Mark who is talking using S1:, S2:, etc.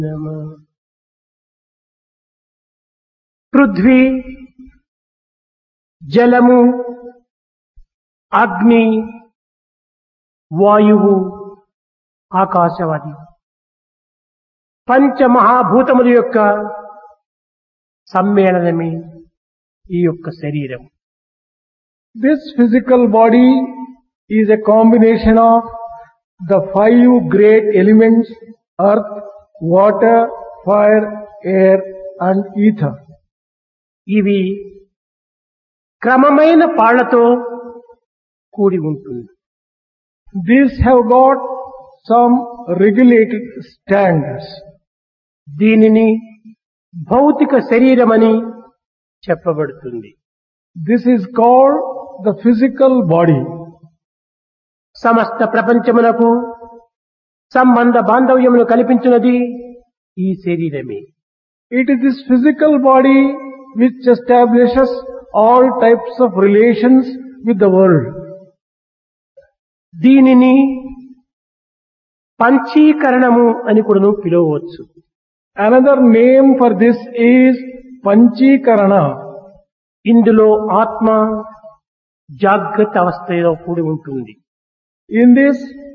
S1: పృథ్వీ జలము అగ్ని వాయువు ఆకాశవాది పంచమహాభూతముల యొక్క సమ్మేళనమే ఈ యొక్క శరీరం
S2: This physical body is a combination of the five great elements earth, water, fire, air and ether.
S1: ఇవి క్రమమైన పాళ్లతో కూడి ఉంటుంది
S2: These have got some regulated standards.
S1: దీనిని భౌతిక శరీరమని చెప్పబడుతుంది
S2: This is called the physical body.
S1: సమస్త ప్రపంచమునకు సంబంధ బాంధవ్యమును కల్పించినది ఈ శరీరమే
S2: It is this physical body which establishes all types of relations with the world.
S1: దీనిని పంచీకరణము అని కూడా పిలువవచ్చు
S2: Another name for this is Panchikarana.
S1: ఇందులో ఆత్మ జాగ్రత్త అవస్థలో కూడి ఉంటుంది
S2: In this,